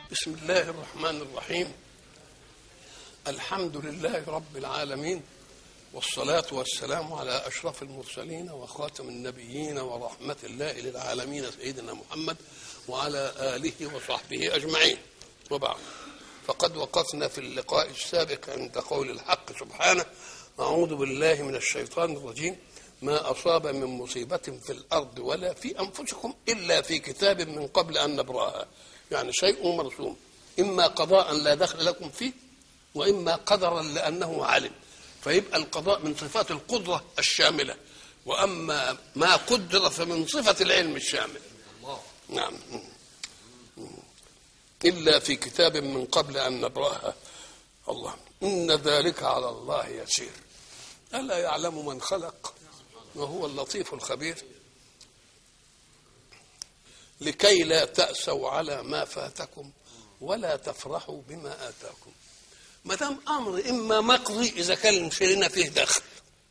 بسم الله الرحمن الرحيم الحمد لله رب العالمين والصلاة والسلام على أشرف المرسلين وخاتم النبيين ورحمة الله للعالمين سيدنا محمد وعلى آله وصحبه أجمعين وبعد فقد وقفنا في اللقاء السابق عند قول الحق سبحانه أعوذ بالله من الشيطان الرجيم ما أصاب من مصيبة في الأرض ولا في أنفسكم إلا في كتاب من قبل أن نبرأها يعني شيء مرسوم إما قضاء لا دخل لكم فيه وإما قدرا لأنه علم فيبقى القضاء من صفات القدرة الشاملة وأما ما قدر فمن صفة العلم الشامل نعم إلا في كتاب من قبل أن نبرأها الله إن ذلك على الله يسير ألا يعلم من خلق وهو اللطيف الخبير لكي لا تأسوا على ما فاتكم ولا تفرحوا بما آتاكم ما دام أمر إما مقضي إذا كان المشيرين فيه دخل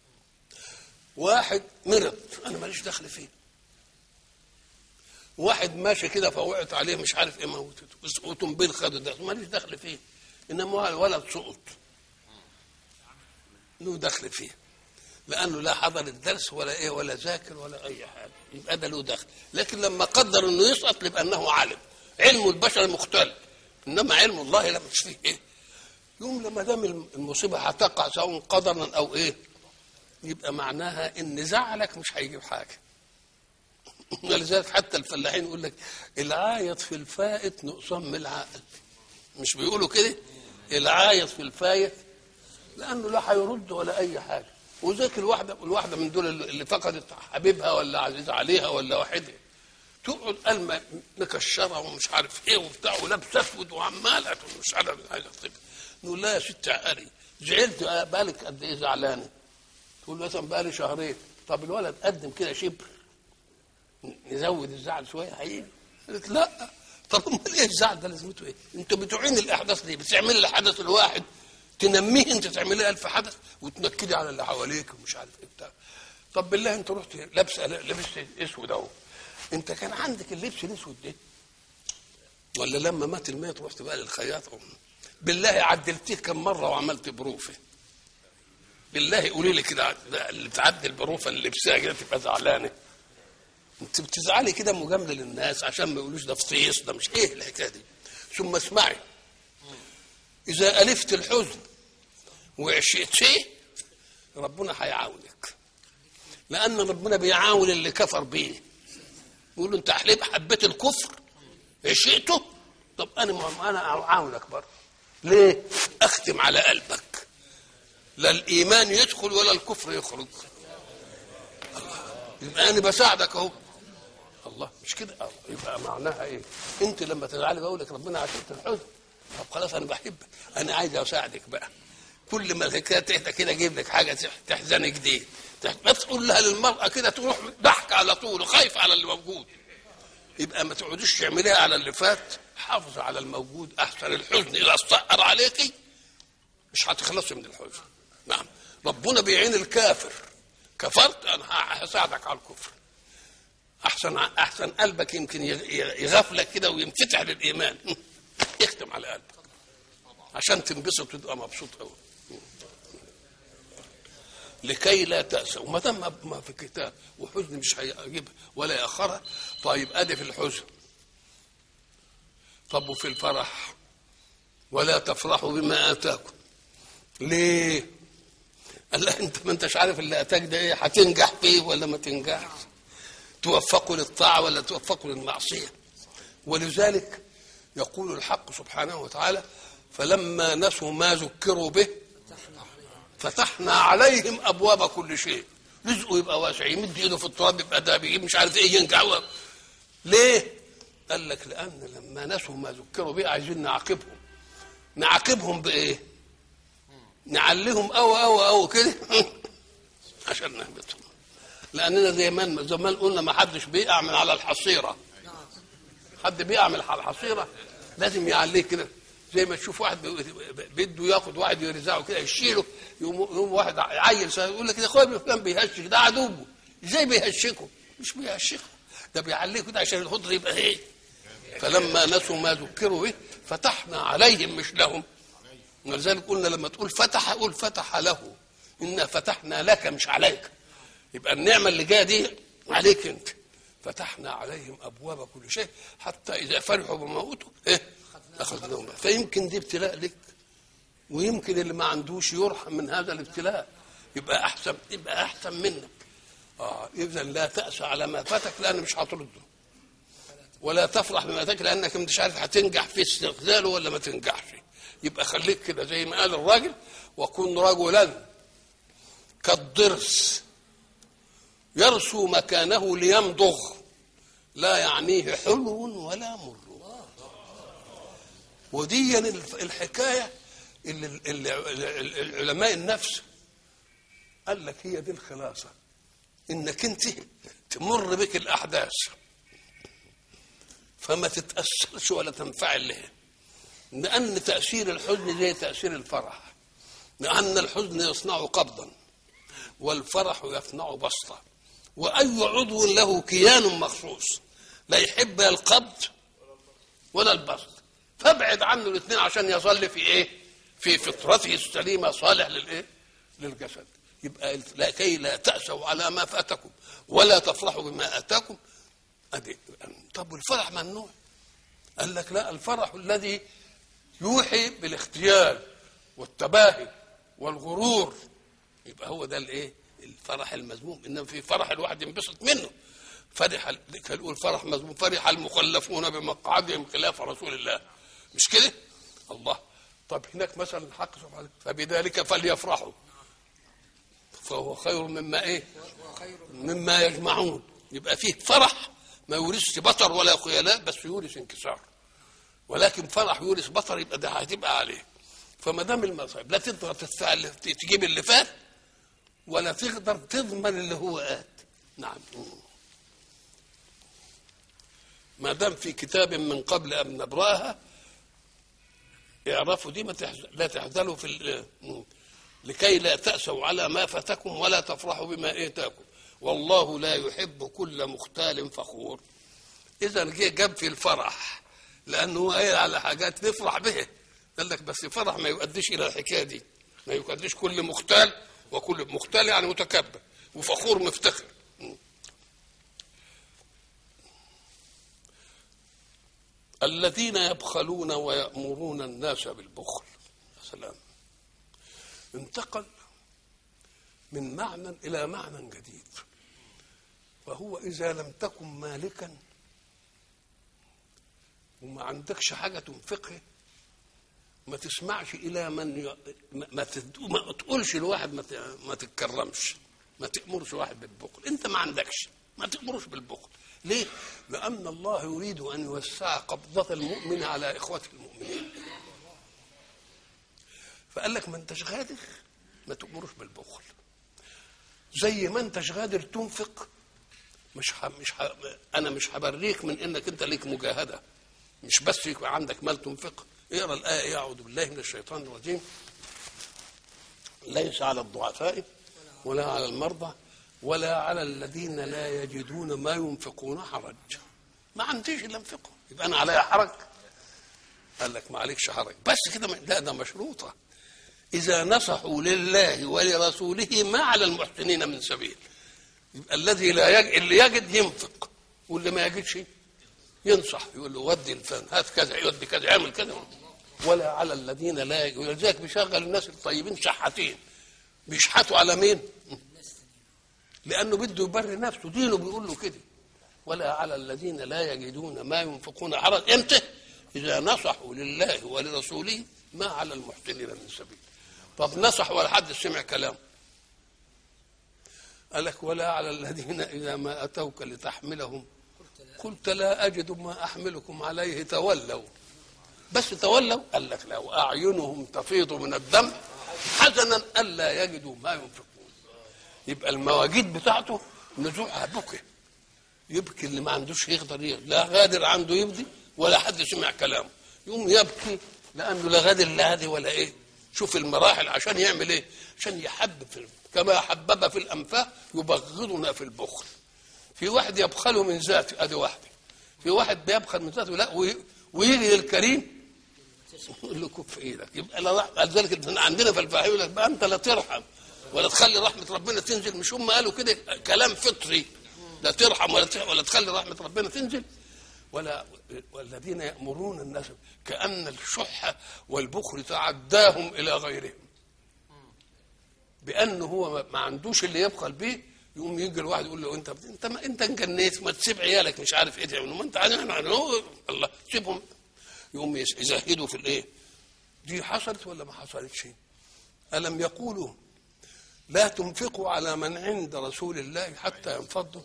واحد مرض أنا ماليش دخل فيه واحد ماشي كده فوقعت عليه مش عارف ايه موتته وتنبيل خد الدخل ماليش دخل فيه انما الولد سقط له دخل فيه لانه لا حضر الدرس ولا ايه ولا ذاكر ولا اي حاجه يبقى ده له دخل لكن لما قدر انه يسقط يبقى انه عالم علم البشر مختلف انما علم الله لا مش فيه ايه يوم لما دام المصيبه هتقع سواء قدرا او ايه يبقى معناها ان زعلك مش هيجيب حاجه ولذلك حتى الفلاحين يقول لك العايط في الفائت نقصان من العقل مش بيقولوا كده العايط في الفايت لانه لا هيرد ولا اي حاجه وذاك الواحده الواحده من دول اللي فقدت حبيبها ولا عزيز عليها ولا واحده تقعد قلمه مكشره ومش عارف ايه وبتاع ولابس اسود وعماله مش عارف حاجه طيب نقول لها يا ست عقلي زعلت بالك قد ايه زعلانه تقول مثلا بقالي شهرين طب الولد قدم كده شبر نزود الزعل شويه هيجي قالت لا طب امال ايه الزعل ده لازمته ايه؟ انتوا بتعين الاحداث ليه؟ بتعملي الحدث الواحد تنميه انت تعمليه ألف حدث وتنكدي على اللي حواليك ومش عارف ايه بتاع طب بالله انت رحت لابسه لبست اسود اهو انت كان عندك اللبس الاسود ده ولا لما مات الميت رحت بقى للخياط بالله عدلتيه كم مره وعملت بروفه بالله قولي لي كده اللي بتعدل بروفه اللي لبسها كده تبقى زعلانه انت بتزعلي كده مجامله للناس عشان ما يقولوش ده فطيس ده مش ايه الحكايه دي ثم اسمعي اذا الفت الحزن وعشقت شيء ربنا هيعاونك لان ربنا بيعاون اللي كفر بيه يقول له انت حليب حبيت الكفر عشقته طب انا انا اعاونك برضه ليه اختم على قلبك لا الايمان يدخل ولا الكفر يخرج يبقى انا بساعدك اهو الله مش كده يبقى معناها ايه انت لما تزعلي بقول لك ربنا عشقت الحزن طب خلاص انا بحبك انا عايز اساعدك بقى كل ما الحكايه تهدى كده اجيب لك حاجه تحزنك دي ما تقول لها للمراه كده تروح ضحك على طول وخايف على اللي موجود يبقى ما تقعديش تعمليها على اللي فات حافظ على الموجود احسن الحزن اذا استقر عليكي مش هتخلصي من الحزن نعم ربنا بيعين الكافر كفرت انا هساعدك على الكفر احسن احسن قلبك يمكن يغفلك كده وينفتح للايمان يختم على قلبك عشان تنبسط وتبقى مبسوط قوي لكي لا تأسوا ما دام ما في كتاب وحزن مش هيجيبها ولا يأخرها طيب ادي في الحزن طب وفي الفرح ولا تفرحوا بما آتاكم ليه؟ قال لا انت ما انتش عارف اللي اتاك ده ايه هتنجح فيه ولا ما تنجحش توفقوا للطاعه ولا توفقوا للمعصيه ولذلك يقول الحق سبحانه وتعالى فلما نسوا ما ذكروا به فتحنا عليهم ابواب كل شيء رزقه يبقى واسع يمد ايده في التراب يبقى ده بيجيب مش عارف ايه ينجح ليه؟ قال لك لان لما نسوا ما ذكروا به عايزين نعاقبهم نعاقبهم بايه؟ نعليهم أو أو أو كده عشان نهبطهم لأننا زي ما زمان قلنا ما حدش بيقع من على الحصيرة حد بيقع من على الحصيرة لازم يعليه كده زي ما تشوف واحد بده ياخد واحد يرزعه كده يشيله يقوم, يقوم واحد عيل يقول لك يا اخويا فلان بيهشك ده عدوه ازاي بيهشكه؟ مش بيهشكه ده بيعليه كده عشان الخضر يبقى ايه؟ فلما نسوا ما ذكروا به فتحنا عليهم مش لهم ولذلك قلنا لما تقول فتح قول فتح له انا فتحنا لك مش عليك يبقى النعمه اللي جايه دي عليك انت فتحنا عليهم ابواب كل شيء حتى اذا فرحوا بما اوتوا ايه اخذناهم فيمكن دي ابتلاء لك ويمكن اللي ما عندوش يرحم من هذا الابتلاء يبقى احسن يبقى احسن منك اه اذا لا تأس على ما فاتك لان مش هترده ولا تفرح بما فاتك لانك مش عارف هتنجح في استغلاله ولا ما تنجحش يبقى خليك كده زي ما قال الراجل وكن رجلا كالضرس يرسو مكانه ليمضغ لا يعنيه حلو ولا مر ودي الحكايه اللي اللي اللي العلماء النفس قال لك هي دي الخلاصه انك انت تمر بك الاحداث فما تتاثرش ولا تنفعل لها لان تاثير الحزن زي تاثير الفرح لان الحزن يصنع قبضا والفرح يصنع بسطه واي عضو له كيان مخصوص لا يحب القبض ولا البسط فابعد عنه الاثنين عشان يظل في ايه في فطرته السليمه صالح للايه للجسد يبقى لا كي لا تأسوا على ما فاتكم ولا تفرحوا بما اتاكم أدي طب والفرح ممنوع قال لك لا الفرح الذي يوحي بالاختيال والتباهي والغرور يبقى هو ده الايه الفرح المذموم انما في فرح الواحد ينبسط منه فرح كان يقول فرح مذموم فرح المخلفون بمقعدهم خلاف رسول الله مش كده الله طب هناك مثلا الحق سبحانه فبذلك فليفرحوا فهو خير مما ايه مما يجمعون يبقى فيه فرح ما يورثش بطر ولا خيلاء بس يورث انكسار ولكن فرح يورث بطر يبقى ده هتبقى عليه فما دام المصائب لا تقدر تدفع تجيب اللي فات ولا تقدر تضمن اللي هو آت نعم ما دام في كتاب من قبل ان نبراها اعرفوا دي ما تحزن لا تحزنوا في ال... لكي لا تأسوا على ما فاتكم ولا تفرحوا بما اتاكم والله لا يحب كل مختال فخور اذا جه جاب في الفرح لانه هو قايل على حاجات نفرح بها قال لك بس فرح ما يؤديش الى الحكايه دي ما يؤديش كل مختال وكل مختال يعني متكبر وفخور مفتخر الذين يبخلون ويأمرون الناس بالبخل سلام انتقل من معنى إلى معنى جديد وهو إذا لم تكن مالكا وما عندكش حاجة تنفقها ما تسمعش إلى من ي... ما, تد... ما تقولش لواحد ما, ت... ما تتكرمش ما تأمرش واحد بالبخل أنت ما عندكش ما تأمرش بالبخل ليه؟ لأن الله يريد أن يوسع قبضة المؤمن على إخوته المؤمنين فقال لك ما انتش غادر ما تأمرش بالبخل زي ما انتش غادر تنفق مش ح... مش ح... انا مش هبريك من انك انت ليك مجاهده مش بس يبقى عندك مال تنفق اقرا الايه اعوذ بالله من الشيطان الرجيم ليس على الضعفاء ولا على المرضى ولا على الذين لا يجدون ما ينفقون حرج ما عنديش الا انفقه يبقى انا عليا حرج قال لك ما عليكش حرج بس كده لا ده مشروطه اذا نصحوا لله ولرسوله ما على المحسنين من سبيل يبقى الذي لا يجد اللي يجد ينفق واللي ما يجدش ينصح يقول له ودي الفن هات كذا يودي كذا اعمل كذا ولا على الذين لا يجدون ولذلك بيشغل الناس الطيبين شحاتين بيشحتوا على مين؟ لانه بده يبرر نفسه دينه بيقول له كده ولا على الذين لا يجدون ما ينفقون حرج امتى؟ اذا نصحوا لله ولرسوله ما على المحسنين من سبيل طب نصح ولا حد سمع كلام قال لك ولا على الذين اذا ما اتوك لتحملهم قلت لا اجد ما احملكم عليه تولوا بس تولوا قال لك لا واعينهم تفيض من الدم حزنا الا يجدوا ما ينفقون يبقى المواجيد بتاعته نزوعها بكى يبكي اللي ما عندوش يقدر لا غادر عنده يبدي ولا حد سمع كلامه يقوم يبكي لانه لا غادر لا هذه ولا ايه شوف المراحل عشان يعمل ايه عشان يحبب في كما حبب في الانفاق يبغضنا في البخل في واحد يبخل من ذاته ادي واحده في واحد بيبخل من ذاته لا وي- ويجي للكريم يقول له كف ايدك يبقى لا ذلك عندنا في الفقه يقول لك بقى انت لا ترحم ولا تخلي رحمه ربنا تنزل مش هم قالوا كده كلام فطري لا ترحم ولا ت- ولا تخلي رحمه ربنا تنزل ولا والذين يامرون الناس كان الشح والبخل تعداهم الى غيرهم بانه هو ما- ما عندوش اللي يبخل بيه يقوم يجي الواحد يقول له انت انت ما انت انجنيت ما تسيب عيالك مش عارف ايه تعملوا ما انت عارف يعني هو الله سيبهم يقوم يس- يزهدوا في الايه دي حصلت ولا ما حصلتش الم يقولوا لا تنفقوا على من عند رسول الله حتى ينفضوا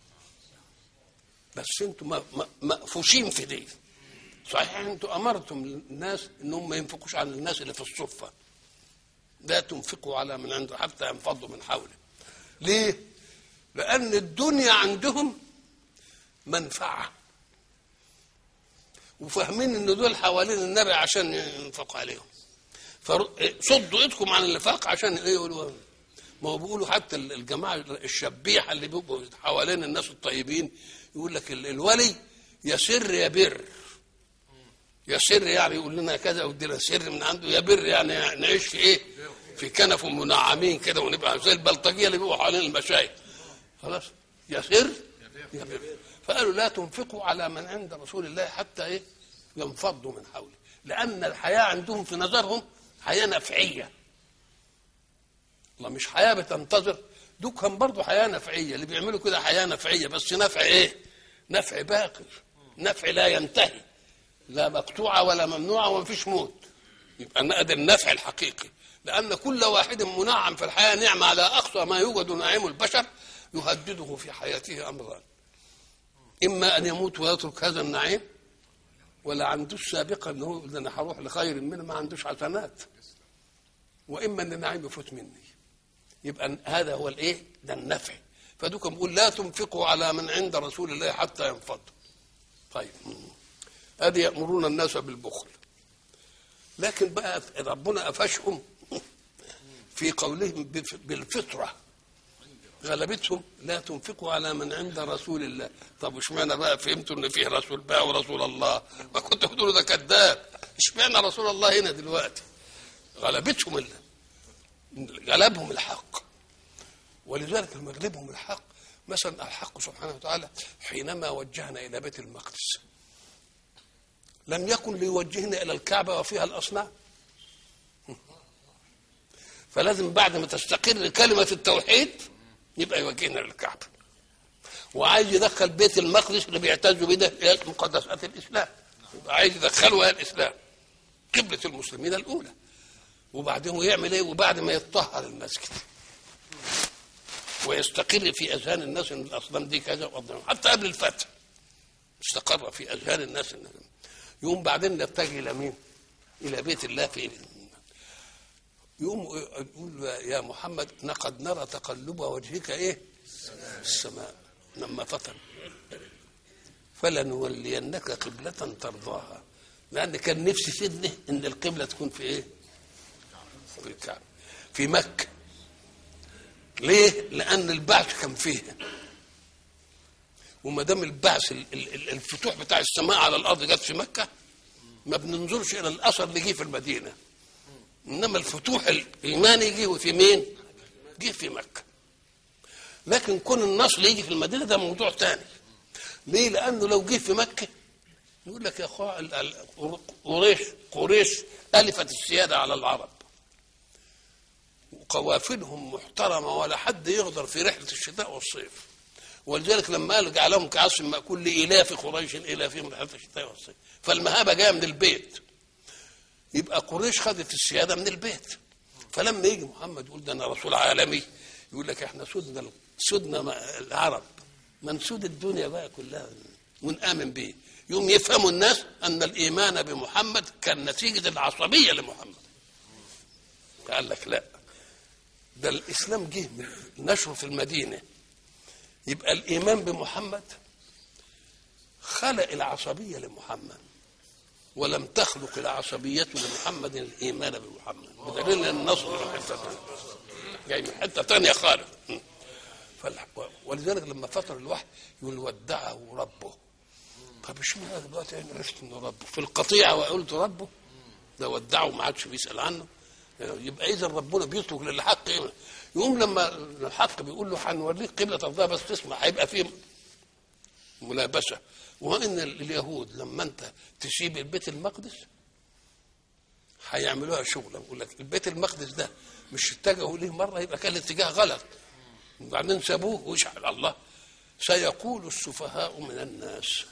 بس انتم م- م- مقفوشين في دي صحيح انتم امرتم الناس انهم ما ينفقوش على الناس اللي في الصفه لا تنفقوا على من عنده حتى ينفضوا من حوله ليه لان الدنيا عندهم منفعه وفاهمين ان دول حوالين النبي عشان ينفقوا عليهم فصدوا ايدكم عن النفاق عشان ايه يقولوا ما هو بيقولوا حتى الجماعه الشبيحه اللي بيبقوا حوالين الناس الطيبين يقول لك ال- الولي يسر يبر يسر يعني يقول لنا كذا ويدينا سر من عنده يبر يعني نعيش في ايه؟ في كنف منعمين كده ونبقى زي البلطجيه اللي بيبقوا حوالين المشايخ خلاص يسر يبر فقالوا لا تنفقوا على من عند رسول الله حتى ايه؟ ينفضوا من حوله لان الحياه عندهم في نظرهم حياه نفعيه الله مش حياه بتنتظر دول كان برضه حياه نفعيه اللي بيعملوا كده حياه نفعيه بس نفع ايه؟ نفع باقي نفع لا ينتهي لا مقطوعه ولا ممنوعه وما فيش موت يبقى ده النفع الحقيقي لان كل واحد منعم في الحياه نعمه على اقصى ما يوجد نعيم البشر يهدده في حياته امران اما ان يموت ويترك هذا النعيم ولا عندوش سابقا انه يقول ده انا هروح لخير منه ما عندوش حسنات واما ان النعيم يفوت مني يبقى هذا هو الايه ده النفع فدوكم بيقول لا تنفقوا على من عند رسول الله حتى ينفضوا طيب ادي يامرون الناس بالبخل لكن بقى ربنا قفشهم في قولهم بف- بالفطره غلبتهم لا تنفقوا على من عند رسول الله طب اشمعنى بقى فهمتوا ان فيه رسول بقى ورسول الله ما كنت بتقولوا ده كذاب اشمعنى رسول الله هنا دلوقتي غلبتهم ال- غلبهم الحق ولذلك لما غلبهم الحق مثلا الحق سبحانه وتعالى حينما وجهنا الى بيت المقدس لم يكن ليوجهنا الى الكعبه وفيها الاصنام فلازم بعد ما تستقر كلمه التوحيد يبقى يوجهنا للكعبه وعايز يدخل بيت المقدس اللي بيعتزوا بيه ده إلى مقدسات الاسلام يبقى عايز يدخله الى الاسلام قبله المسلمين الاولى وبعدين يعمل ايه وبعد ما يتطهر المسجد ويستقر في اذهان الناس ان الاصنام دي كذا وأصنام حتى قبل الفتح استقر في اذهان الناس ان يقوم بعدين نتجه الى مين؟ الى بيت الله في يقوم يقول يا محمد لقد نرى تقلب وجهك ايه؟ في السماء لما فطر فلنولينك قبلة ترضاها لأن كان نفسي سيدنا إن القبلة تكون في إيه؟ في الكعبة في مكة ليه؟ لأن البعث كان فيها وما دام البعث ال- ال- ال- الفتوح بتاع السماء على الأرض جت في مكة ما بننظرش إلى الأثر اللي جه في المدينة إنما الفتوح الإيماني جه في مين؟ جه في مكة لكن كون النصر يجي في المدينة ده موضوع تاني ليه؟ لأنه لو جه في مكة يقول لك يا أخوة ال- ال- قريش قريش ألفت السيادة على العرب وقوافلهم محترمة ولا حد يغدر في رحلة الشتاء والصيف ولذلك لما قال جعلهم كعصف مأكول لإلاف قريش إلافهم رحلة الشتاء والصيف فالمهابة جاية من البيت يبقى قريش خدت السيادة من البيت فلما يجي محمد يقول ده أنا رسول عالمي يقول لك احنا سودنا سودنا ما- العرب منسود الدنيا بقى كلها ونآمن به يوم يفهموا الناس أن الإيمان بمحمد كان نتيجة العصبية لمحمد قال لك لا ده الإسلام جه من نشره في المدينة يبقى الإيمان بمحمد خلق العصبية لمحمد ولم تخلق العصبية لمحمد الإيمان بمحمد بدليل أن النصر من حتة تانية جاي من حتة تانية خالص فالح- ولذلك لما فتر الوحي يقول ودعه ربه طب اشمعنى دلوقتي انا عرفت انه ربه في القطيعه وقلت ربه ده ودعه ما عادش بيسال عنه يبقى اذا ربنا بيترك للحق يقوم لما الحق بيقول له هنوريك قبله ترضاها بس تسمع هيبقى فيه ملابسه وان اليهود لما انت تسيب البيت المقدس هيعملوها شغله يقول لك البيت المقدس ده مش اتجهوا ليه مره يبقى كان الاتجاه غلط وبعدين سابوه واشعل الله سيقول السفهاء من الناس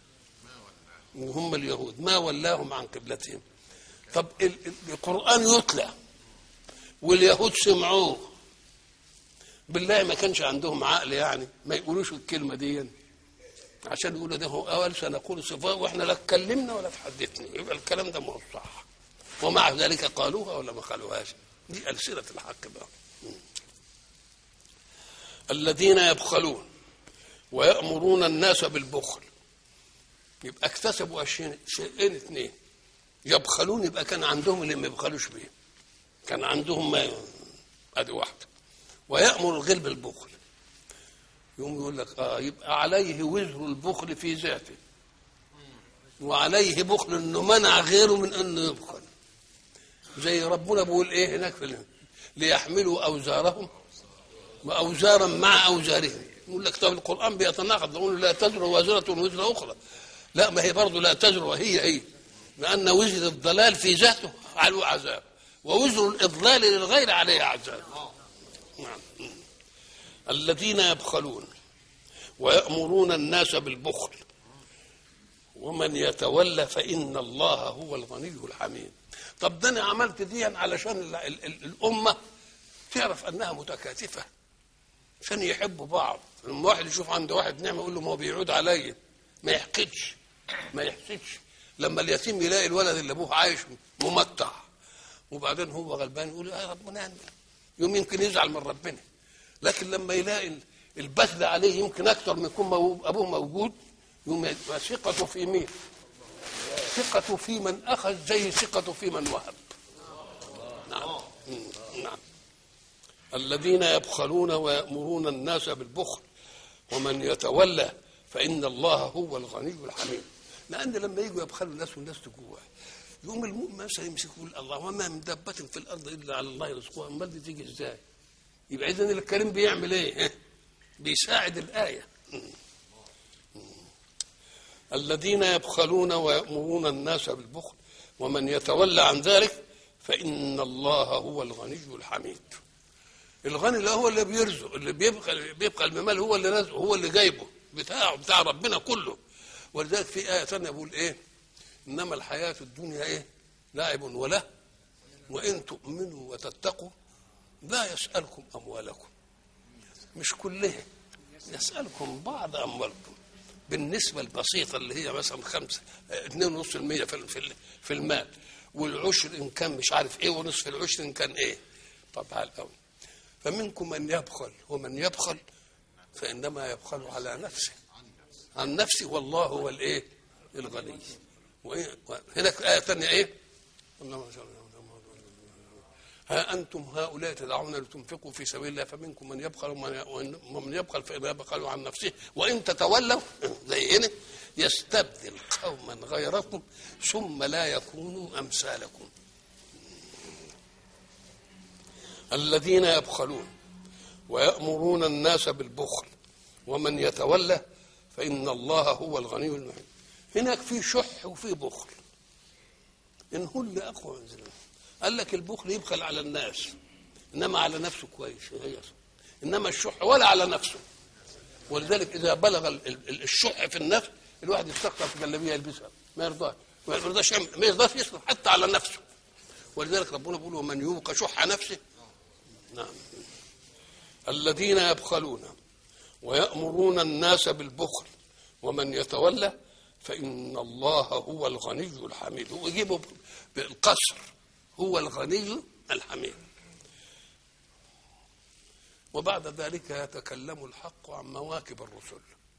هم اليهود ما ولاهم عن قبلتهم طب القرآن يتلى واليهود سمعوه بالله ما كانش عندهم عقل يعني ما يقولوش الكلمة دي عشان يقولوا ده هو أول سنقول صفاء وإحنا لا اتكلمنا ولا تحدثنا يبقى الكلام ده ما هو صح ومع ذلك قالوها ولا ما قالوهاش دي ألسنة الحق بقى الذين يبخلون ويأمرون الناس بالبخل يبقى اكتسبوا شيئين شيئين اثنين يبخلون يبقى كان عندهم اللي ما يبخلوش بيه كان عندهم ما ادي واحده ويأمر الغير بالبخل يقوم يقول لك اه يبقى عليه وزر البخل في ذاته وعليه بخل انه منع غيره من انه يبخل زي ربنا بيقول ايه هناك في ليحملوا اوزارهم واوزارا مع اوزارهم يقول لك طب القران بيتناقض يقول لا تزر وازره وزر اخرى لا ما هي برضه لا تزر وهي هي لان وزر الضلال في ذاته عليه عذاب ووزر الاضلال للغير عليه عذاب نعم الذين يبخلون ويأمرون الناس بالبخل ومن يتولى فإن الله هو الغني الحميد طب ده أنا عملت دي علشان ال ال ال الأمة تعرف أنها متكاتفة عشان يحبوا بعض لما واحد يشوف عند واحد نعمة يقول له ما هو بيعود عليا ما يحقدش ما يحسدش لما اليتيم يلاقي الولد اللي ابوه عايش ممتع وبعدين هو غلبان يقول يا ربنا يعني يوم يمكن يزعل من ربنا لكن لما يلاقي البذل عليه يمكن اكثر من يكون ابوه موجود يوم يبقى ثقته في مين؟ ثقته في من اخذ زي ثقته في من وهب. نعم نعم الذين يبخلون ويأمرون الناس بالبخل ومن يتولى فإن الله هو الغني الحميد لأن لما يجوا يبخلوا الناس والناس تجوع يقوم المؤمن مثلا يمسك يقول الله وما من دابة في الأرض إلا على الله رزقها أمال دي تيجي إزاي؟ يبقى إذا الكريم بيعمل إيه؟ بيساعد الآية الذين يبخلون ويأمرون الناس بالبخل ومن يتولى عن ذلك فإن الله هو الغني الحميد الغني اللي هو اللي بيرزق اللي بيبقى بيبقى المال هو اللي رزقه هو اللي جايبه بتاعه بتاع ربنا كله ولذلك في آية ثانية بيقول إيه إنما الحياة الدنيا إيه لعب وله وإن تؤمنوا وتتقوا لا يسألكم أموالكم مش كلها يسألكم بعض أموالكم بالنسبة البسيطة اللي هي مثلا خمسة اتنين ونص المية في في المال والعشر إن كان مش عارف إيه ونصف العشر إن كان إيه طب قوي فمنكم من يبخل ومن يبخل فإنما يبخل على نفسه عن نفسه والله هو الإيه الغني وإيه هناك آية ثانية إيه اللهم صل ها أنتم هؤلاء تدعون لتنفقوا في سبيل الله فمنكم من يبخل ومن يبخل فإنما يبخل عن نفسه وإن تتولوا زي هنا يستبدل قوما غيركم ثم لا يكونوا أمثالكم الذين يبخلون ويأمرون الناس بالبخل ومن يتولى فإن الله هو الغني الحميد هناك في شح وفي بخل إن هو اللي أقوى من ذلك قال لك البخل يبخل على الناس إنما على نفسه كويس هي إنما الشح ولا على نفسه ولذلك إذا بلغ الشح في النفس الواحد يستقطع في جلابيه يلبسها ما يرضاش ما يرضاش ما يرضاش يصرف حتى على نفسه ولذلك ربنا بيقول ومن يوق شح نفسه نعم الذين يبخلون ويأمرون الناس بالبخل ومن يتولى فإن الله هو الغني الحميد هو يجيبه بالقصر هو الغني الحميد وبعد ذلك يتكلم الحق عن مواكب الرسل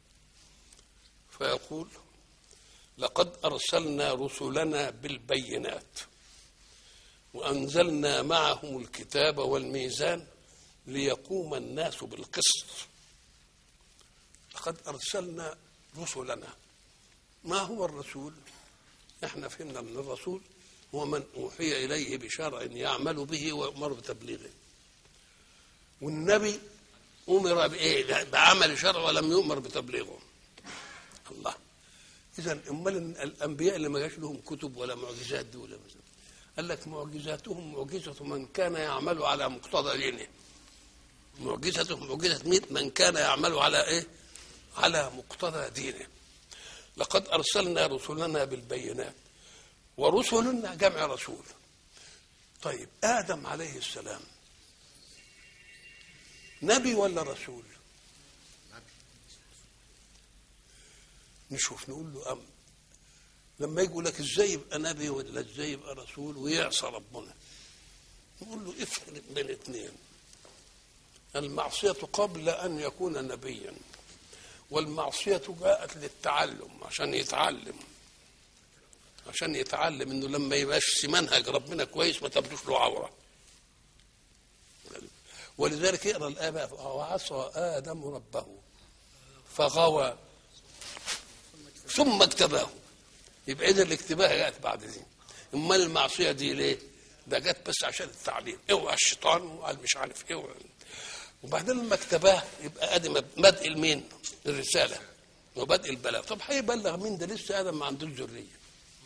فيقول لقد أرسلنا رسلنا بالبينات وأنزلنا معهم الكتاب والميزان ليقوم الناس بالقسط لقد أرسلنا رسلنا ما هو الرسول احنا فهمنا ان الرسول هو من اوحي اليه بشرع يعمل به ويؤمر بتبليغه والنبي امر بايه بعمل شرع ولم يؤمر بتبليغه الله اذا امال الانبياء اللي ما جاش لهم كتب ولا معجزات دي ولا مثلا قال لك معجزاتهم معجزه من كان يعمل على مقتضى دينه معجزتهم معجزه مين من كان يعمل على ايه على مقتضى دينه لقد ارسلنا رسلنا بالبينات ورسلنا جمع رسول طيب ادم عليه السلام نبي ولا رسول نشوف نقول له أم لما يجي لك ازاي يبقى نبي ولا ازاي يبقى رسول ويعصى ربنا نقول له افرق بين اثنين المعصية قبل أن يكون نبيا والمعصية جاءت للتعلم عشان يتعلم عشان يتعلم انه لما يبقاش منهج ربنا كويس ما تبدوش له عوره ولذلك يقرا الايه بقى وعصى ادم ربه فغوى ثم اجتباه يبقى اذا الاجتباه جاءت بعد دي امال المعصيه دي ليه؟ ده جت بس عشان التعليم اوعى الشيطان وقال مش عارف ايه وبعدين لما اجتباه يبقى ادي بدء المين؟ الرساله وبدء البلاغ طب هيبلغ مين ده لسه ادم ما عندوش ذريه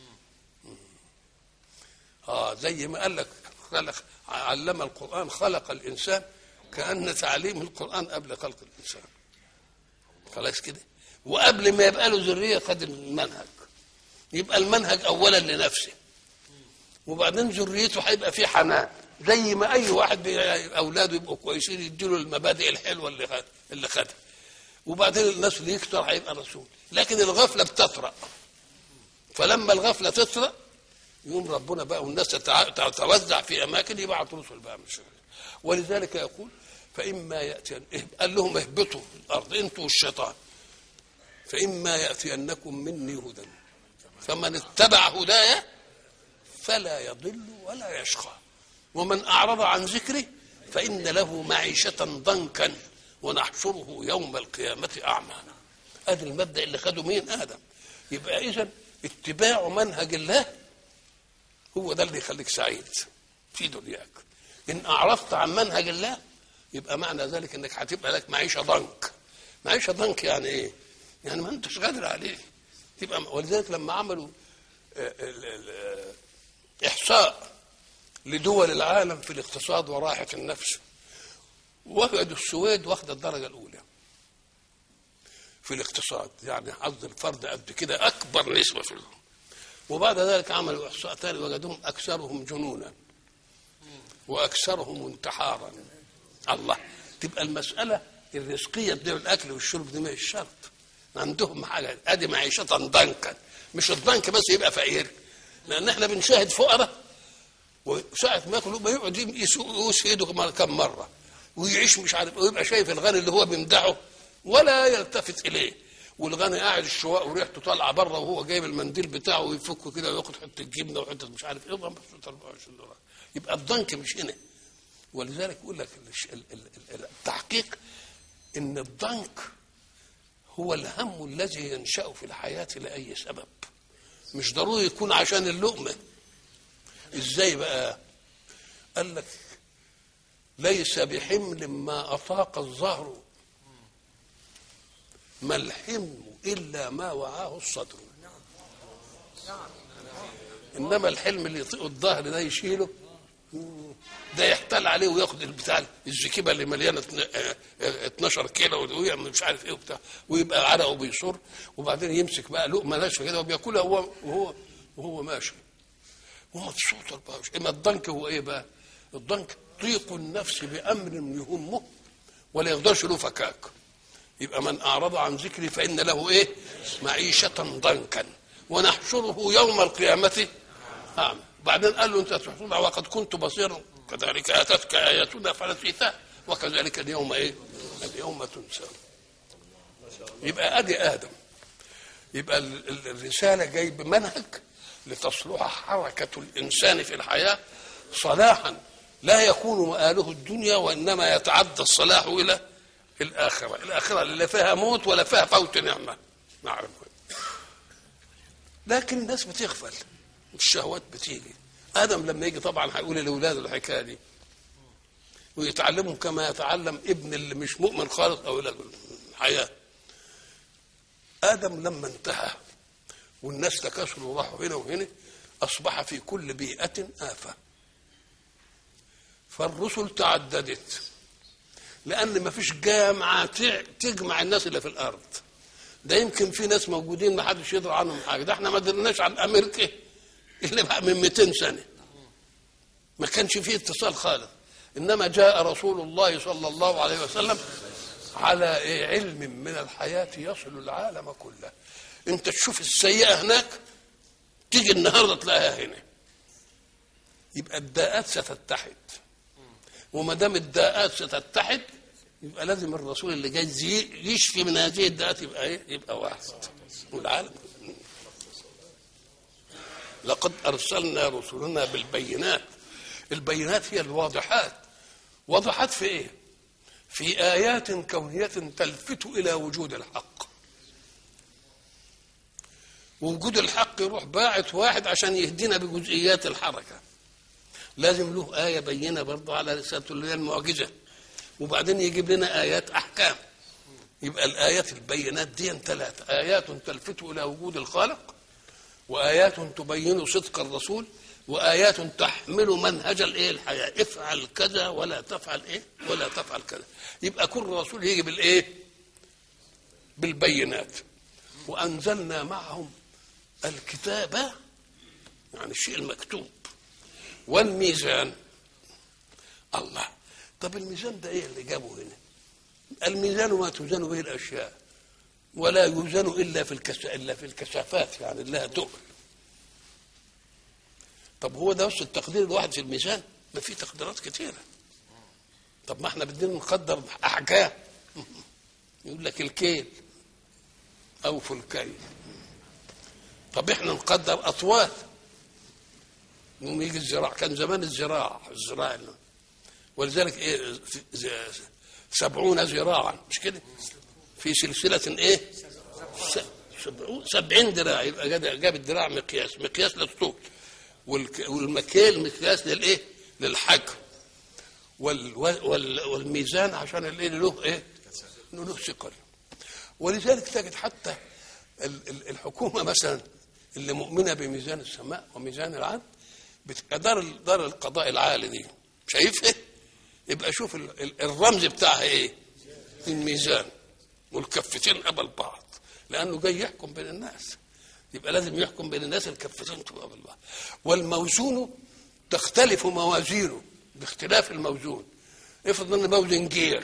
اه زي ما قال لك خلق علم القران خلق الانسان كان تعليم القران قبل خلق الانسان خلاص كده وقبل ما يبقى له ذريه خد المنهج يبقى المنهج اولا لنفسه وبعدين ذريته هيبقى فيه حنان زي ما اي واحد اولاده يبقوا كويسين يديله المبادئ الحلوه اللي خد اللي خدها وبعدين الناس اللي يكتر هيبقى رسول لكن الغفله بتطرأ فلما الغفله تطرأ يقوم ربنا بقى والناس تتوزع في اماكن يبعث رسل بقى مش ولذلك يقول فاما ياتي قال لهم اهبطوا الارض انتوا والشيطان فاما ياتينكم مني هدى فمن اتبع هدايا فلا يضل ولا يشقى ومن اعرض عن ذكري فان له معيشه ضنكا ونحشره يوم القيامه اعمى ادي المبدا اللي خده مين ادم يبقى اذا اتباع منهج الله هو ده اللي يخليك سعيد في دنياك ان اعرضت عن منهج الله يبقى معنى ذلك انك هتبقى لك معيشه ضنك معيشه ضنك يعني ايه يعني ما انتش قادر عليه تبقى ولذلك لما عملوا احصاء لدول العالم في الاقتصاد وراحه النفس وجدوا السويد واخده الدرجه الاولى في الاقتصاد يعني حظ الفرد قد كده اكبر نسبه في الهم. وبعد ذلك عملوا احصاء ثاني وجدوهم اكثرهم جنونا واكثرهم انتحارا الله تبقى المساله الرزقيه دي الاكل والشرب دي مش شرط عندهم حاجه ادي معيشه ضنكا مش الضنك بس يبقى فقير لان احنا بنشاهد فقراء وساعة ما ياكل ما يقعد يقوس ايده كم مره ويعيش مش عارف ويبقى شايف الغني اللي هو بيمدحه ولا يلتفت اليه والغني قاعد الشواء وريحته طالعه بره وهو جايب المنديل بتاعه ويفكه كده وياخد حته جبنه وحته مش عارف ايه 24 دولار يبقى الضنك مش هنا ولذلك يقول لك التحقيق ان الضنك هو الهم الذي ينشا في الحياه لاي سبب مش ضروري يكون عشان اللقمه ازاي بقى قال لك ليس بحمل ما اطاق الظهر ما الحمل الا ما وعاه الصدر انما الحلم اللي يطيق الظهر ده يشيله ده يحتال عليه وياخد البتاع الزكيبه اللي مليانه 12 كيلو ويعمل مش عارف ايه وبتاع ويبقى عرقه بيصر وبعدين يمسك بقى لقمه ناشفه كده وبياكلها وهو وهو وهو ماشي ومبسوط بقى اما الضنك هو ايه بقى؟ الضنك ضيق النفس بامر يهمه ولا يقدرش له فكاك يبقى من اعرض عن ذكري فان له ايه؟ معيشه ضنكا ونحشره يوم القيامه اعمى بعدين قال له انت تحصل وقد كنت بصيرا كذلك اتتك اياتنا فنسيتها وكذلك اليوم ايه؟ اليوم تنسى يبقى ادي ادم يبقى الرساله جاي بمنهج لتصلح حركه الانسان في الحياه صلاحا لا يكون مآله الدنيا وانما يتعدى الصلاح الى الاخره، الاخره اللي فيها موت ولا فيها فوت نعمه. نعم لكن الناس بتغفل الشهوات بتيجي ادم لما يجي طبعا هيقول لاولاده الحكايه دي ويتعلمهم كما يتعلم ابن اللي مش مؤمن خالص او الحياه ادم لما انتهى والناس تكاثروا وراحوا هنا وهنا اصبح في كل بيئه افه فالرسل تعددت لان ما فيش جامعه تجمع الناس اللي في الارض ده يمكن في ناس موجودين ما حدش يدري عنهم حاجه ده احنا ما درناش عن امريكا اللي بقى من 200 سنه ما كانش فيه اتصال خالص انما جاء رسول الله صلى الله عليه وسلم على إيه علم من الحياه يصل العالم كله انت تشوف السيئه هناك تيجي النهارده تلاقيها هنا يبقى الداءات ستتحد وما دام الداءات ستتحد يبقى لازم الرسول اللي جاي يشفي من هذه الداءات يبقى ايه؟ يبقى واحد والعالم لقد ارسلنا رسلنا بالبينات البينات هي الواضحات واضحات في ايه؟ في ايات كونيه تلفت الى وجود الحق ووجود الحق يروح باعث واحد عشان يهدينا بجزئيات الحركه لازم له آية بينة برضه على رسالته اللي هي المعجزة وبعدين يجيب لنا آيات أحكام يبقى الآيات البينات دي ثلاثة آيات تلفت إلى وجود الخالق وآيات تبين صدق الرسول وآيات تحمل منهج الإيه الحياة افعل كذا ولا تفعل إيه ولا تفعل كذا يبقى كل رسول يجي بالإيه بالبينات وأنزلنا معهم الكتاب يعني الشيء المكتوب والميزان الله طب الميزان ده ايه اللي جابه هنا الميزان ما توزن به الاشياء ولا يوزن الا في الكس... الا في الكثافات يعني لها تقل طب هو ده بس التقدير الواحد في الميزان ما في تقديرات كثيره طب ما احنا بدنا نقدر احكام يقول لك الكيل او في الكيل طب احنا نقدر اطوال يوم يجي الزراع كان زمان الزراع الزراع ولذلك ايه سبعون ذراعا مش كده في سلسلة ايه سبعين ذراع يبقى جاب الذراع مقياس مقياس للطول والمكيال مقياس للايه للحجم وال وال والميزان عشان الايه له ايه له ثقل ولذلك تجد حتى الحكومه مثلا اللي مؤمنه بميزان السماء وميزان العدل دار دار القضاء العالي دي شايفها يبقى شوف الرمز بتاعها ايه الميزان والكفتين قبل بعض لانه جاي يحكم بين الناس يبقى لازم يحكم بين الناس الكفتين تبقى قبل بعض والموزون تختلف موازينه باختلاف الموزون افرض ان موزن جير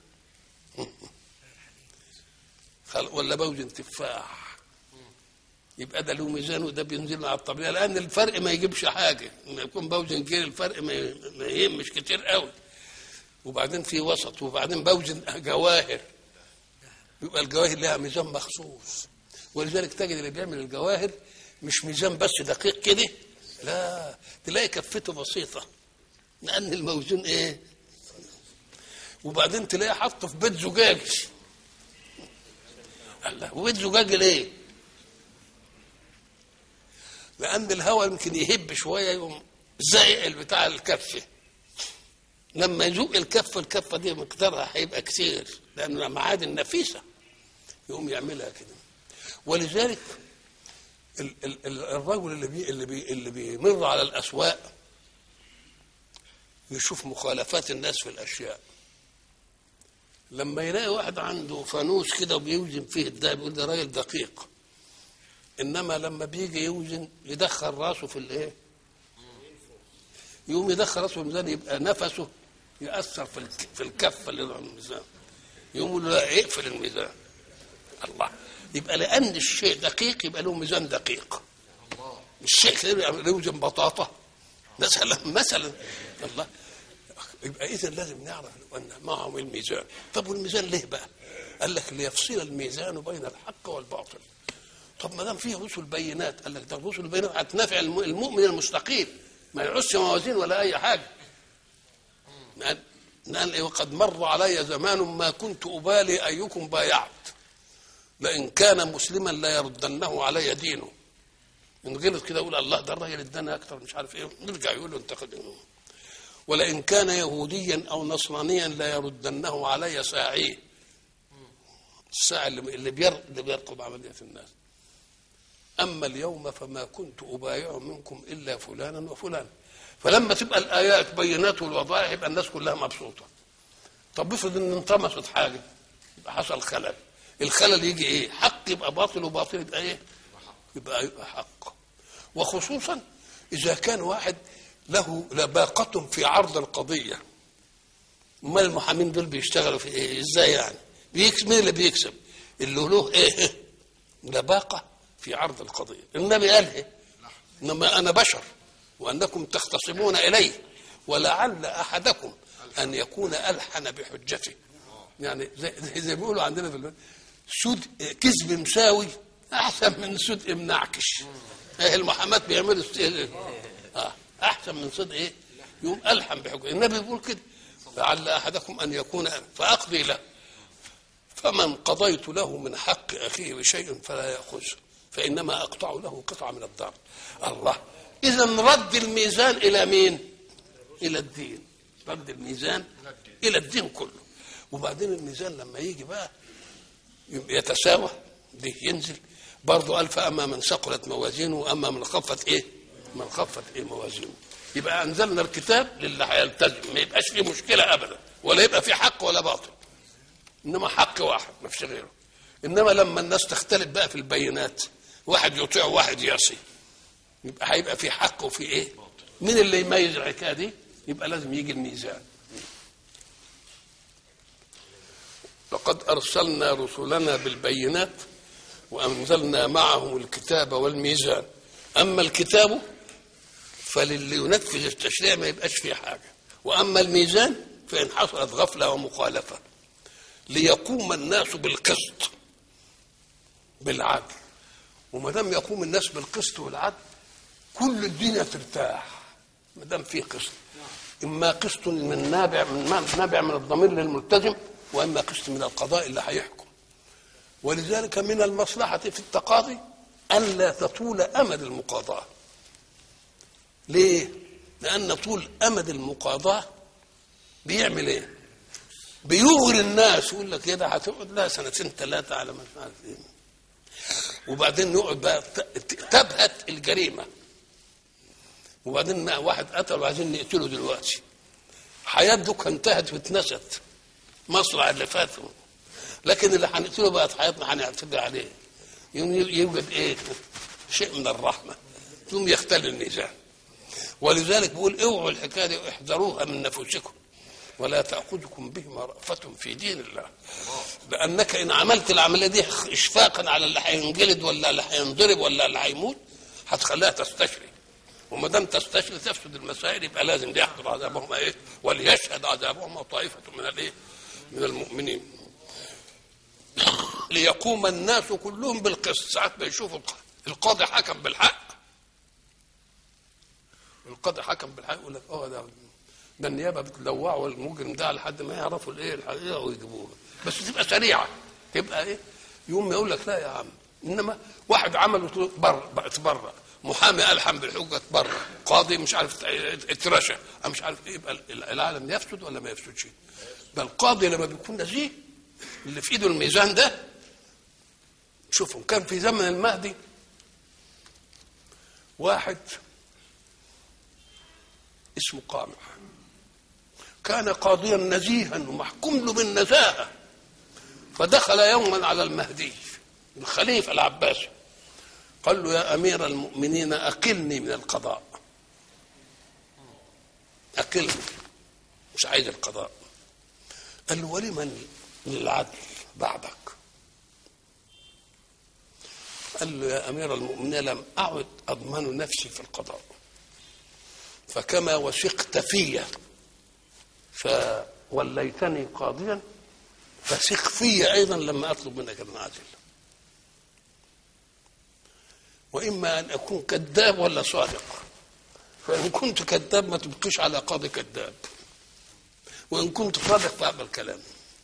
ولا موزن تفاح يبقى ده له ميزان وده بينزل على الطبيعه لان الفرق ما يجيبش حاجه لما يكون بوزن كيلو الفرق ما ما يهمش كتير قوي وبعدين في وسط وبعدين بوزن جواهر يبقى الجواهر لها ميزان مخصوص ولذلك تجد اللي بيعمل الجواهر مش ميزان بس دقيق كده لا تلاقي كفته بسيطه لان الموزون ايه وبعدين تلاقيه حاطه في بيت زجاج الله وبيت زجاج ليه لان الهواء يمكن يهب شويه يقوم زائق بتاع الكفه لما يزوق الكفه الكفه دي مقدارها هيبقى كتير لانه معادن نفيسه يقوم يعملها كده ولذلك ال- ال- ال- الرجل اللي بي اللي بي اللي بيمر على الاسواق يشوف مخالفات الناس في الاشياء لما يلاقي واحد عنده فانوس كده وبيوزن فيه الدهب يقول ده راجل دقيق انما لما بيجي يوزن يدخل راسه في الايه يقوم يدخل راسه في الميزان يبقى نفسه ياثر في الك- في الكفه اللي على الميزان يقوم يقول له لا اقفل الميزان الله يبقى لان الشيء دقيق يبقى له ميزان دقيق الشيء كده يوزن بطاطا مثلا مثلا الله يبقى اذا لازم نعرف ان معهم الميزان طب والميزان ليه بقى قال لك ليفصل الميزان بين الحق والباطل طب ما دام فيه رسل بينات قال لك ده الرسل البينات هتنافع الم- المؤمن المستقيم ما يعوزش موازين ولا اي حاجه لأن لأن إيه وقد مر علي زمان ما كنت أبالي أيكم بايعت لئن كان مسلما لا يردنه علي دينه ينغلط كده يقول الله ده الراجل ادانا اكتر مش عارف ايه نرجع يقول له انت خد ولئن كان يهوديا او نصرانيا لا يردنه علي ساعيه الساعه اللي اللي بير- اللي بيرقب عمليه الناس اما اليوم فما كنت ابايع منكم الا فلانا وفلانا فلما تبقى الايات بينات والوضائح يبقى الناس كلها مبسوطه طب افرض ان انطمست حاجه يبقى حصل خلل الخلل يجي ايه حق يبقى باطل وباطل يبقى ايه يبقى يبقى حق وخصوصا اذا كان واحد له لباقة في عرض القضية امال المحامين دول بيشتغلوا في ايه ازاي يعني بيكسب مين اللي بيكسب اللي له ايه لباقة في عرض القضية النبي قال ايه انما انا بشر وانكم تختصمون الي ولعل احدكم ان يكون الحن بحجته يعني زي, زي, زي ما بيقولوا عندنا في البلد سود كذب مساوي احسن من صدق منعكش ايه المحاماه بيعملوا است- اه احسن من صدق ايه يوم الحم بحجه النبي بيقول كده لعل احدكم ان يكون فاقضي له فمن قضيت له من حق اخيه بشيء فلا ياخذه فانما اقطع له قطعه من الدار الله اذا رد الميزان الى مين الى الدين رد الميزان الى الدين كله وبعدين الميزان لما يجي بقى يتساوى ده ينزل برضه قال فاما من ثقلت موازينه واما من خفت ايه؟ من خفت ايه موازينه يبقى انزلنا الكتاب للي هيلتزم ما يبقاش فيه مشكله ابدا ولا يبقى فيه حق ولا باطل انما حق واحد ما فيش غيره انما لما الناس تختلف بقى في البينات واحد يطيع وواحد يعصي يبقى هيبقى في حق وفي ايه؟ مين اللي يميز الحكايه دي؟ يبقى لازم يجي الميزان لقد ارسلنا رسلنا بالبينات وانزلنا معهم الكتاب والميزان اما الكتاب فللي ينفذ التشريع ما يبقاش فيه حاجه واما الميزان فان حصلت غفله ومخالفه ليقوم الناس بالقسط بالعدل وما دام يقوم الناس بالقسط والعدل كل الدنيا ترتاح ما دام في قسط اما قسط من نابع من نابع من الضمير للملتزم واما قسط من القضاء اللي هيحكم ولذلك من المصلحه في التقاضي الا تطول امد المقاضاه ليه لان طول امد المقاضاه بيعمل ايه بيغري الناس يقول لك ايه ده هتقعد لها سنتين ثلاثه على ما مش عارف ايه وبعدين يقعد بقى ت- تبهت الجريمه وبعدين ما واحد قتل وعايزين نقتله دلوقتي حياته انتهت واتنست مصرع اللي فات لكن اللي هنقتله بقت حياتنا هنعتدي عليه يوم يوجد ايه شيء من الرحمه ثم يختل الميزان ولذلك بيقول اوعوا الحكايه دي احذروها من نفوسكم ولا تاخذكم بهما رأفة في دين الله لانك ان عملت العمليه دي اشفاقا على اللي هينجلد ولا اللي هينضرب ولا اللي هيموت هتخليها تستشري وما دام تستشري تفسد المسائل يبقى لازم يحضر عذابهم ايه وليشهد عذابهم طائفه من الايه من المؤمنين ليقوم الناس كلهم بالقسط ساعات ما يشوفوا القاضي حكم بالحق القاضي حكم بالحق يقول لك اه ده ده النيابه بتلوعوا المجرم ده لحد ما يعرفوا الايه الحقيقه ويجيبوها بس تبقى سريعه تبقى ايه يوم يقول لك لا يا عم انما واحد عمله بر اتبرع محامي الحم بالحجه اتبرع قاضي مش عارف اترشى مش عارف ايه يبقى العالم يفسد ولا ما يفسدش بل القاضي لما بيكون نزيه اللي في ايده الميزان ده شوفوا كان في زمن المهدي واحد اسمه قامع كان قاضيا نزيها ومحكوم له بالنزاهه فدخل يوما على المهدي الخليفه العباسي قال له يا امير المؤمنين اقلني من القضاء اقلني مش عايز القضاء قال له ولمن للعدل بعدك قال له يا امير المؤمنين لم اعد اضمن نفسي في القضاء فكما وثقت في فوليتني قاضيا فثق في ايضا لما اطلب منك المعادل واما ان اكون كذاب ولا صادق فان كنت كذاب ما تبقيش على قاضي كذاب وان كنت صادق فاقبل كلامي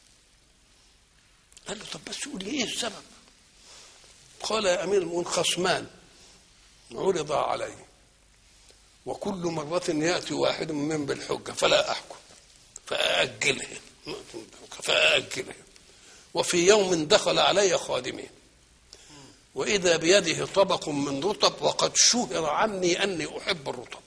قال له طب بس قول لي ايه السبب قال يا امير المؤمنين خصمان عرض علي وكل مرة يأتي واحد من بالحجة فلا أحكم فأأجله فأأجله وفي يوم دخل علي خادمي وإذا بيده طبق من رطب وقد شهر عني أني أحب الرطب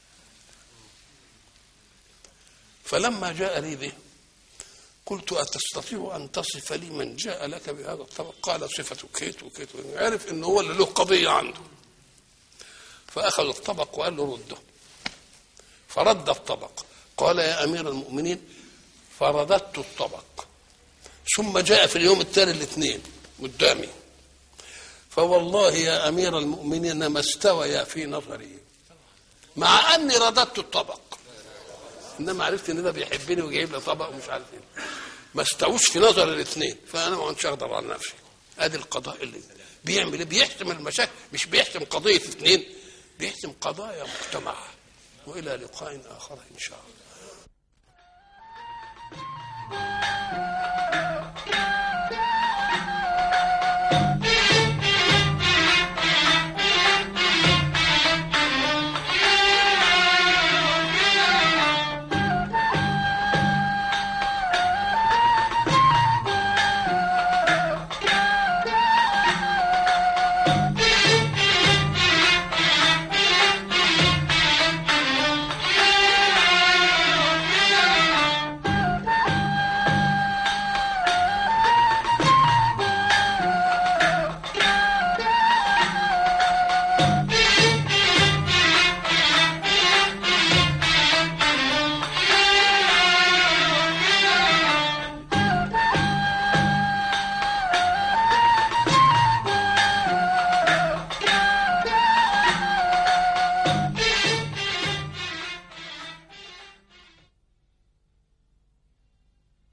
فلما جاء لي به قلت أتستطيع أن تصف لي من جاء لك بهذا الطبق قال صفة كيت وكيت عرف أنه هو اللي له قضية عنده فأخذ الطبق وقال له رده فرد الطبق قال يا أمير المؤمنين فرددت الطبق ثم جاء في اليوم التالي الاثنين قدامي فوالله يا أمير المؤمنين ما استويا في نظري مع أني رددت الطبق انما عرفت ان ده بيحبني وجايب لي طبق ومش عارف ايه ما استووش في نظر الاثنين فانا ما كنتش اقدر على نفسي ادي القضاء اللي بيعمل ايه بيحسم المشاكل مش بيحسم قضيه اثنين بيحسم قضايا مجتمع والى لقاء اخر ان شاء الله